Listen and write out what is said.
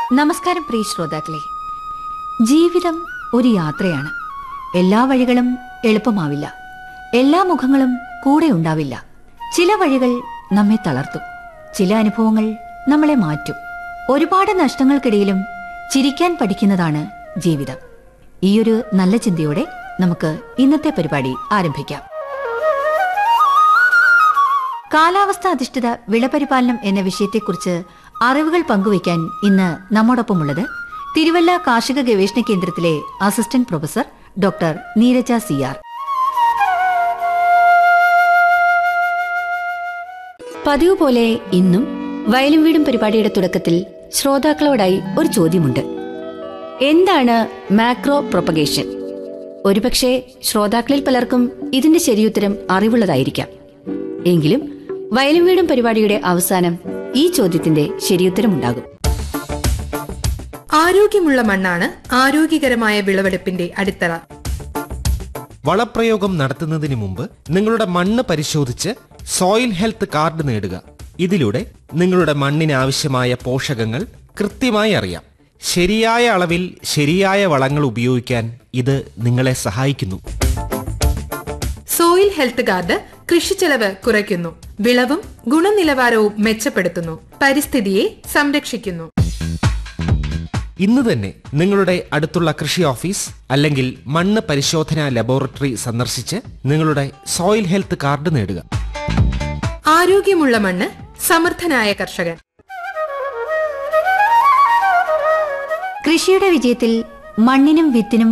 നമസ്കാരം പ്രിയ ശ്രോതാക്കളെ ജീവിതം ഒരു യാത്രയാണ് എല്ലാ വഴികളും എളുപ്പമാവില്ല എല്ലാ മുഖങ്ങളും കൂടെ ഉണ്ടാവില്ല ചില വഴികൾ നമ്മെ തളർത്തും ചില അനുഭവങ്ങൾ നമ്മളെ മാറ്റും ഒരുപാട് നഷ്ടങ്ങൾക്കിടയിലും ചിരിക്കാൻ പഠിക്കുന്നതാണ് ജീവിതം ഈയൊരു നല്ല ചിന്തയോടെ നമുക്ക് ഇന്നത്തെ പരിപാടി ആരംഭിക്കാം കാലാവസ്ഥ അധിഷ്ഠിത വിളപരിപാലനം എന്ന വിഷയത്തെക്കുറിച്ച് അറിവുകൾ പങ്കുവയ്ക്കാൻ ഇന്ന് നമ്മോടൊപ്പമുള്ളത് തിരുവല്ല കാർഷിക ഗവേഷണ കേന്ദ്രത്തിലെ assistant professor doctor Neeraja C R പതിവ് പോലെ ഇന്നും വയലും വീടും പരിപാടിയുടെ തുടക്കത്തിൽ ശ്രോതാക്കളോടായി ഒരു ചോദ്യമുണ്ട് എന്താണ് മാക്രോ പ്രൊപ്പഗേഷൻ ഒരുപക്ഷെ ശ്രോതാക്കളിൽ പലർക്കും ഇതിന്റെ ശരിയുത്തരം അറിവുള്ളതായിരിക്കാം എങ്കിലും വയലും വീടും പരിപാടിയുടെ അവസാനം ഈ ചോദ്യത്തിന്റെ ശരിയുത്തരമുണ്ടാകും ആരോഗ്യമുള്ള മണ്ണാണ് ആരോഗ്യകരമായ വിളവെടുപ്പിന്റെ അടിത്തറ വളപ്രയോഗം നടത്തുന്നതിന് മുമ്പ് നിങ്ങളുടെ മണ്ണ് പരിശോധിച്ച് സോയിൽ ഹെൽത്ത് കാർഡ് നേടുക ഇതിലൂടെ നിങ്ങളുടെ മണ്ണിന് ആവശ്യമായ പോഷകങ്ങൾ കൃത്യമായി അറിയാം ശരിയായ അളവിൽ ശരിയായ വളങ്ങൾ ഉപയോഗിക്കാൻ ഇത് നിങ്ങളെ സഹായിക്കുന്നു സോയിൽ ഹെൽത്ത് കാർഡ് കൃഷിച്ചെലവ് കുറയ്ക്കുന്നു വിളവും ഗുണനിലവാരവും മെച്ചപ്പെടുത്തുന്നു പരിസ്ഥിതിയെ സംരക്ഷിക്കുന്നു ഇന്ന് തന്നെ നിങ്ങളുടെ അടുത്തുള്ള കൃഷി ഓഫീസ് അല്ലെങ്കിൽ മണ്ണ് പരിശോധനാ ലബോറട്ടറി സന്ദർശിച്ച് നിങ്ങളുടെ സോയിൽ ഹെൽത്ത് കാർഡ് നേടുക ആരോഗ്യമുള്ള മണ്ണ് സമർത്ഥനായ കർഷകൻ കൃഷിയുടെ വിജയത്തിൽ മണ്ണിനും വിത്തിനും